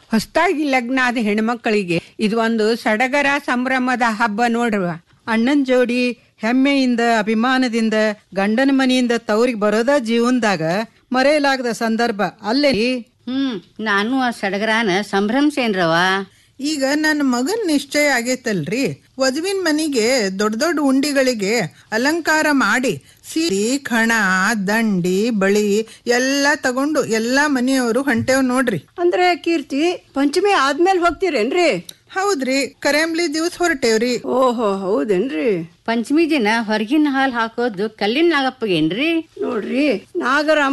ಹೊಸದಾಗಿ ಲಗ್ನ ಆದ ಹೆಣ್ಮಕ್ಳಿಗೆ ಇದು ಒಂದು ಸಡಗರ ಸಂಭ್ರಮದ ಹಬ್ಬ ನೋಡ್ರವ ಅಣ್ಣನ್ ಜೋಡಿ ಹೆಮ್ಮೆಯಿಂದ ಅಭಿಮಾನದಿಂದ ಗಂಡನ ಮನೆಯಿಂದ ತವ್ರಿಗೆ ಬರೋದ ಜೀವನದಾಗ ಮರೆಯಲಾಗದ ಸಂದರ್ಭ ಅಲ್ಲೇ ಹ್ಮ್ ನಾನು ಆ ಸಡಗರಾನ ಸಂಭ್ರಮಿಸೇನ್ರವ ಈಗ ನನ್ನ ಮಗನ್ ನಿಶ್ಚಯ ಆಗೈತಲ್ರಿ ವಧುವಿನ ಮನಿಗೆ ದೊಡ್ಡ ದೊಡ್ಡ ಉಂಡಿಗಳಿಗೆ ಅಲಂಕಾರ ಮಾಡಿ ಸೀರೆ ಖಣ ದಂಡಿ ಬಳಿ ಎಲ್ಲ ತಗೊಂಡು ಎಲ್ಲಾ ಮನೆಯವರು ಹೊಂಟೇವ್ ನೋಡ್ರಿ ಅಂದ್ರೆ ಕೀರ್ತಿ ಪಂಚಮಿ ಆದ್ಮೇಲೆ ಹೋಗ್ತೀರೇನ್ರಿ ಹೌದ್ರಿ ಕರೆಂಬ್ಲಿ ದಿವಸ ಹೊರಟೇವ್ರಿ ಓಹೋ ಹೌದೇನ್ರಿ ಪಂಚಮಿ ದಿನ ಹೊರಗಿನ ಹಾಲ್ ಹಾಕೋದು ಕಲ್ಲಿನ ನಾಗಪ್ಪಗೇನ್ರಿ ನೋಡ್ರಿ ನಾಗರ